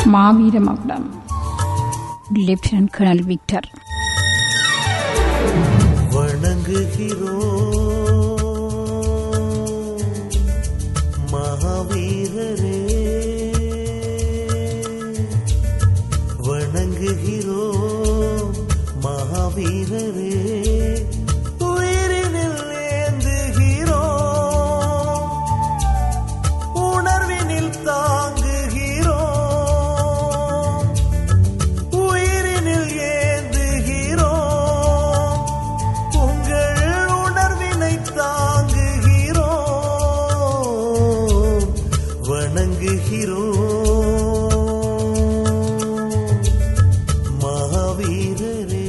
மாவீர மகுடம் lieutenant colonel Victor வணங்குகிறோம் மகாவீரரே வணங்குகிறோம் மகாவீரரே உயிரினில் ஏந்துகிறோம் உணர்வினில் தாங்குகிறோம் உயிரினில் ஏந்துகிறோம் உங்கள் உணர்வினை தாங்குகிறோம் வணங்குகிறோம் மகாவீரரே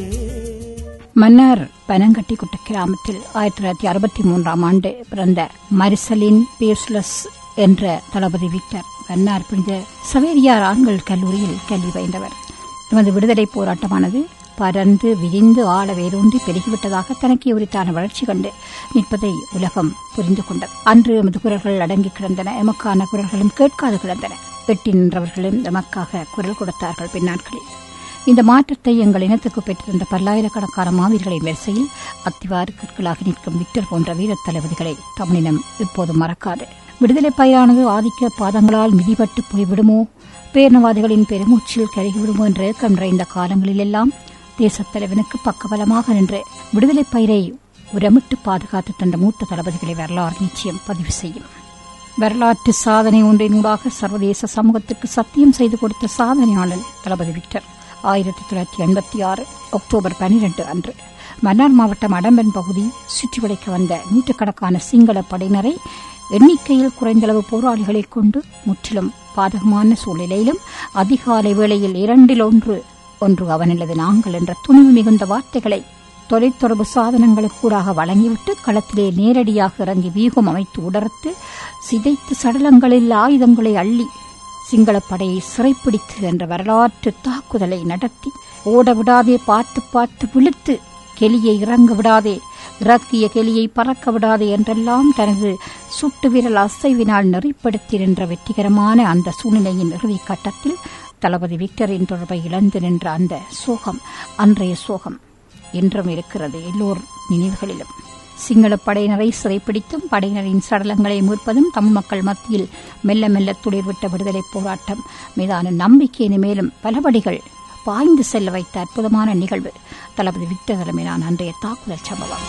மன்னார் பனங்கட்டி குட்ட கிராமத்தில் ஆயிரத்தி தொள்ளாயிரத்தி அறுபத்தி மூன்றாம் ஆண்டு பிறந்த மரிசலின் பியூஸ்லஸ் என்ற தளபதி விக்டர் மன்னார் புனித சவேரியார் ஆண்கள் கல்லூரியில் கல்வி பயின்றவர் எமது விடுதலை போராட்டமானது பரந்து விரிந்து ஆழ வேரூன்றி பெருகிவிட்டதாக தனக்கே உரித்தான வளர்ச்சி கண்டு நிற்பதை உலகம் புரிந்து கொண்டது அன்று எமது குரல்கள் அடங்கி கிடந்தன எமக்கான குரல்களும் கேட்காது கிடந்தன எட்டி நின்றவர்களும் எமக்காக குரல் கொடுத்தார்கள் பின்னாட்களில் இந்த மாற்றத்தை எங்கள் இனத்துக்கு பெற்றிருந்த பல்லாயிரக்கணக்கான மாவீரர்களின் வரிசையில் அத்திவாறு கற்களாக நிற்கும் விக்டர் போன்ற வீரத் தளபதிகளை தமிழினம் இப்போதும் மறக்காது விடுதலை பயிரானது ஆதிக்க பாதங்களால் மிதிபட்டு போய்விடுமோ பேரணவாதிகளின் பெருமூச்சில் கருகிவிடுமோ என்ற ஏக்கம் நிறைந்த காலங்களிலெல்லாம் தேசத் தலைவனுக்கு பக்கபலமாக நின்று விடுதலை பயிரை உரமிட்டு பாதுகாத்து தந்த மூத்த தளபதிகளை வரலாறு நிச்சயம் பதிவு செய்யும் வரலாற்று சாதனை ஒன்றினூடாக சர்வதேச சமூகத்திற்கு சத்தியம் செய்து கொடுத்த சாதனையாளன் தளபதி விக்டர் ஆயிரத்தி தொள்ளாயிரத்தி எண்பத்தி ஆறு அக்டோபர் பனிரெண்டு அன்று மன்னார் மாவட்டம் அடம்பன் பகுதி சுற்றி வளைக்க வந்த நூற்றுக்கணக்கான சிங்கள படையினரை எண்ணிக்கையில் குறைந்தளவு போராளிகளை கொண்டு முற்றிலும் பாதகமான சூழ்நிலையிலும் அதிகாலை வேளையில் இரண்டில் ஒன்று ஒன்று அவனல்லது நாங்கள் என்ற துணிவு மிகுந்த வார்த்தைகளை தொலைத்தொடர்பு சாதனங்களுக்கூடாக வழங்கிவிட்டு களத்திலே நேரடியாக இறங்கி வியூகம் அமைத்து உடர்த்து சிதைத்து சடலங்களில் ஆயுதங்களை அள்ளி சிங்களப் படையை சிறைப்பிடித்து என்ற வரலாற்று தாக்குதலை நடத்தி ஓட விடாதே பார்த்து பார்த்து விழுத்து கெலியை இறங்க விடாதே இறக்கிய கெலியை பறக்க விடாதே என்றெல்லாம் தனது சுட்டு விரல் அசைவினால் நெறிப்படுத்தி நின்ற வெற்றிகரமான அந்த சூழ்நிலையின் இறுதிக் கட்டத்தில் தளபதி விக்டரின் தொடர்பை இழந்து நின்ற அந்த சோகம் அன்றைய சோகம் என்றும் இருக்கிறது எல்லோர் நினைவுகளிலும் சிங்கள படையினரை சிறைப்பிடித்தும் படையினரின் சடலங்களை மீட்பதும் தமிழ் மக்கள் மத்தியில் மெல்ல மெல்ல துளிர்விட்ட விடுதலை போராட்டம் மீதான நம்பிக்கையின் மேலும் பலபடிகள் பாய்ந்து செல்ல வைத்த அற்புதமான நிகழ்வு தளபதி விக்டர் தலைமையிலான அன்றைய தாக்குதல் சம்பவம்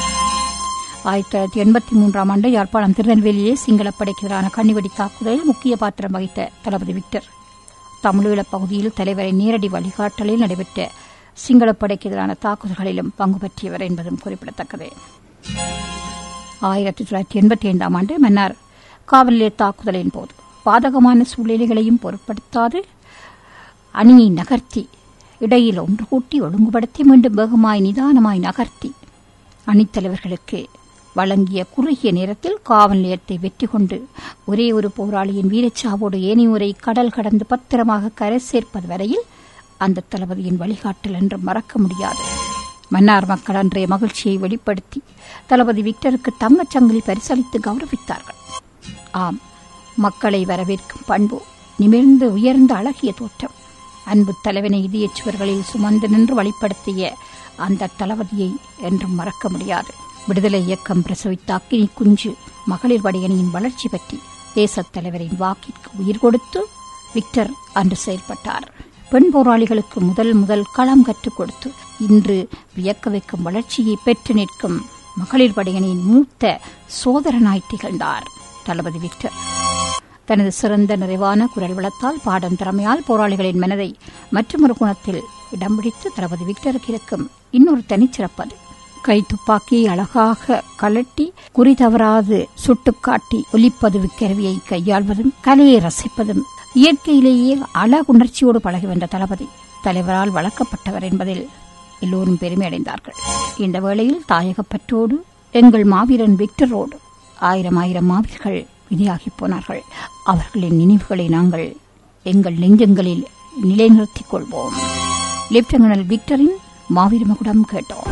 ஆயிரத்தி தொள்ளாயிரத்தி எண்பத்தி மூன்றாம் ஆண்டு யாழ்ப்பாணம் திருநெல்வேலியிலே சிங்களப் படைக்கு எதிரான கண்ணிவெடி தாக்குதலில் முக்கிய பாத்திரம் வகித்த தளபதி விக்டர் தமிழீழப் பகுதியில் தலைவரின் நேரடி வழிகாட்டலில் நடைபெற்ற சிங்களப் படைக்கு எதிரான தாக்குதல்களிலும் பங்கு பற்றியவர் என்பதும் குறிப்பிடத்தக்கது ஆயிரத்தி தொள்ளாயிரத்தி எண்பத்தி ஐந்தாம் ஆண்டு மன்னார் காவல் நிலைய தாக்குதலின் போது பாதகமான சூழ்நிலைகளையும் பொருட்படுத்தாது அணியை நகர்த்தி இடையில் ஒன்று கூட்டி ஒழுங்குபடுத்தி மீண்டும் வேகமாய் நிதானமாய் நகர்த்தி அணித்தலைவர்களுக்கு வழங்கிய குறுகிய நேரத்தில் காவல் நிலையத்தை வெற்றி கொண்டு ஒரே ஒரு போராளியின் வீரச்சாவோடு ஏனையோரை கடல் கடந்து பத்திரமாக கரை சேர்ப்பது வரையில் அந்த தளபதியின் வழிகாட்டல் என்று மறக்க முடியாது மன்னார் மக்கள் அன்றைய மகிழ்ச்சியை வெளிப்படுத்தி தளபதி விக்டருக்கு தங்கச் சங்கிலி பரிசளித்து கௌரவித்தார்கள் ஆம் மக்களை வரவேற்கும் பண்பு நிமிர்ந்து உயர்ந்த அழகிய தோற்றம் அன்பு தலைவனை இதயச் சுவர்களில் சுமந்து நின்று வழிப்படுத்திய அந்த தளபதியை என்றும் மறக்க முடியாது விடுதலை இயக்கம் பிரசவித்த அக்கினி குஞ்சு மகளிர் படையணியின் வளர்ச்சி பற்றி தேசத் தலைவரின் வாக்கிற்கு உயிர் கொடுத்து விக்டர் அன்று செயல்பட்டார் பெண் போராளிகளுக்கு முதல் முதல் களம் கற்றுக் கொடுத்து இன்று வியக்க வைக்கும் வளர்ச்சியை பெற்று நிற்கும் மகளிர் படையணியின் மூத்த சோதரனாய் திகழ்ந்தார் தளபதி விக்டர் தனது சிறந்த நிறைவான குரல் வளத்தால் பாடும் திறமையால் போராளிகளின் மனதை மற்றொரு குணத்தில் இடம் பிடித்து தளபதி விக்டருக்கு இருக்கும் இன்னொரு தனிச்சிறப்பது கை துப்பாக்கியை அழகாக கலட்டி குறி தவறாது சுட்டுக்காட்டி ஒலிப்பது கருவியை கையாள்வதும் கலையை ரசிப்பதும் இயற்கையிலேயே அழகுணர்ச்சியோடு பழகி வந்த தளபதி தலைவரால் வளர்க்கப்பட்டவர் என்பதில் எல்லோரும் பெருமை அடைந்தார்கள் இந்த வேளையில் தாயகப்பற்றோடு எங்கள் மாவீரன் விக்டரோடு ஆயிரம் ஆயிரம் மாவீரர்கள் விதியாகி போனார்கள் அவர்களின் நினைவுகளை நாங்கள் எங்கள் நெஞ்சங்களில் நிலைநிறுத்திக் கொள்வோம் லெப்டினல் விக்டரின் மாவீர மகுடம் கேட்டோம்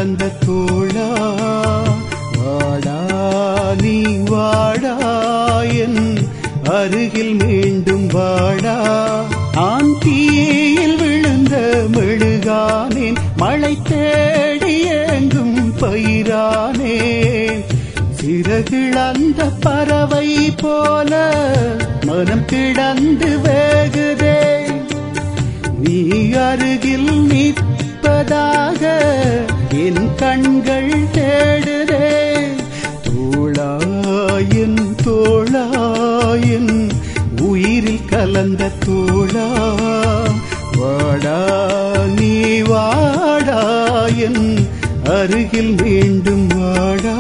கலந்த தோழா வாடா நீ வாடா என் அருகில் மீண்டும் வாடா ஆந்தியில் விழுந்த மெழுகானேன் மழை தேடி எங்கும் பயிரானேன் சிறகிழந்த பறவை போல மனம் கிடந்து வேகுதே நீ அருகில் நிற்பதாக என் கண்கள் தேடுதே தோளாயின் தோளாயின் உயிரில் கலந்த தோளா வாடா நீ வாடா என் அருகில் மீண்டும் வாடா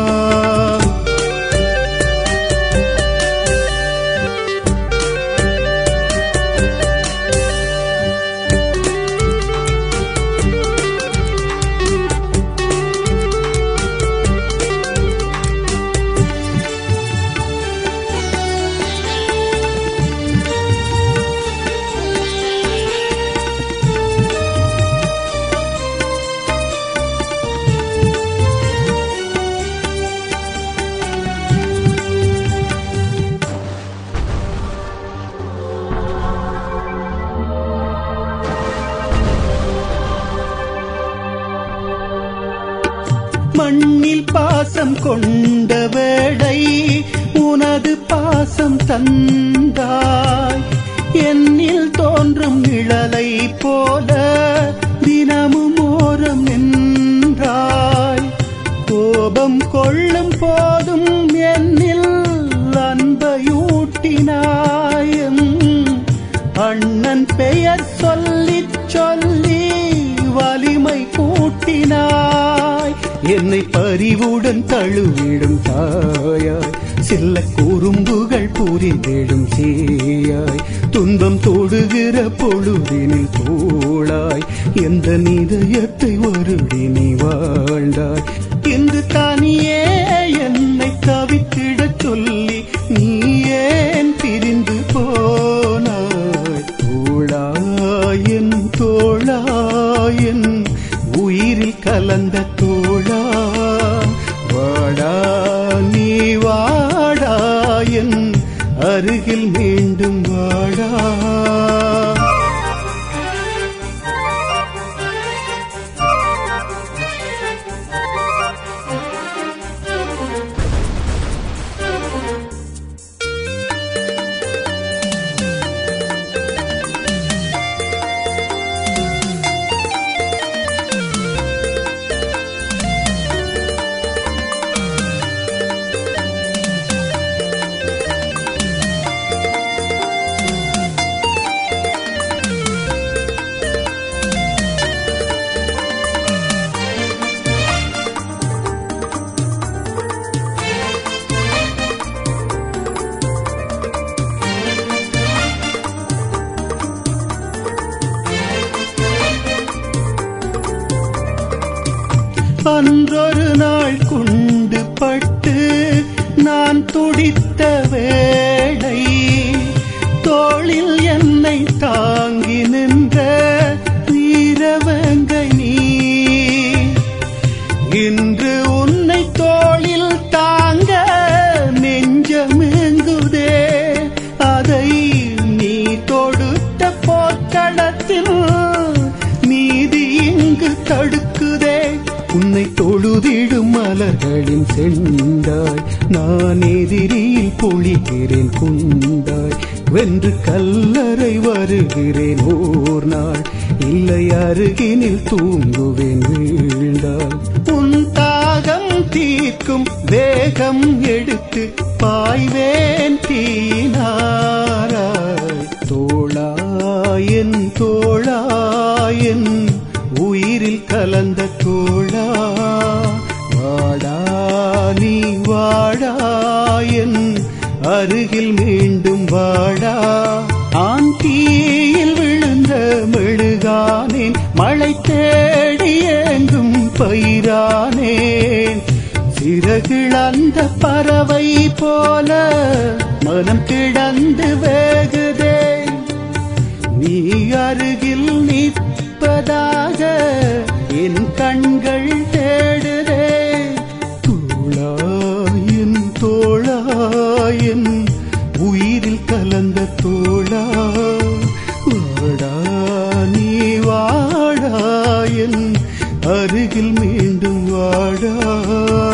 மண்ணில் பாசம் கொண்ட வேளை உனது பாசம் தந்தாய் என்னில் தோன்றும் நிழலை போல தினமும் ஓரம் நின்றாய் கோபம் கொள்ளும் போதும் என்னில் அன்பையூட்டினாய் எம் அண்ணன் பெயர் சொல்லிச் சொல்லி வலிமை கூட்டினாய் என்னை பரிவுடன் தழுவிடும் தாயாய் சில்ல குறும்புகள் புரிந்திடும் சீயாய் துன்பம் தொடுகிற பொழுதினில் தோளாய் எந்த நிதயத்தை வருடி நீ வாழ்ந்தாய் இன்று தனியே என்னை தவித்திடச் சொல்லி நீ ஏன் பிரிந்து போனாய் தோளாயன் தோளாயன் உயிரில் கலந்த தோழா வாடா நீ வாடாயன் அருகில் மீண்டும் வாடா அன்றொரு நாள் குண்டு பட்டு நான் துடித்த வேளை தோளில் என்னை தாங்கி நின்ற வீரவங்கை நீ இன்று உன்னை தோளில் தாங்க நெஞ்சமெங்குதே அதை நீ தொடுத்த போர்க்களத்தில் நீதி இங்கு தடுக்குதே உன்னை தொழுதிடும் மலர்களின் செண்டாய் நான் எதிரியில் பொழிகிறேன் குண்டாய் வென்று கல்லறை வருகிறேன் ஓர் நாள் இல்லை அருகினில் தூங்குவேன் வீழ்ந்தாய் உன் தாகம் தீர்க்கும் வேகம் எடுத்து பாய்வேன் தீனாராய் தோளாயன் தோளாயன் உயிரில் கலந்த தோழா வாடா நீ வாடாயன் அருகில் மீண்டும் வாடா ஆந்தியில் விழுந்த மெழுகானேன் மழை தேடி எங்கும் பயிரானேன் சிறகிழந்த பறவை போல மனம் கிடந்து வேகுதே நீ அருகில் நிற்பதாக என் கண்கள் தேடுதே தோளாயின் தோளாயின் உயிரில் கலந்த தோளா வாடா நீ வாடாயின் அருகில் மீண்டும் வாடா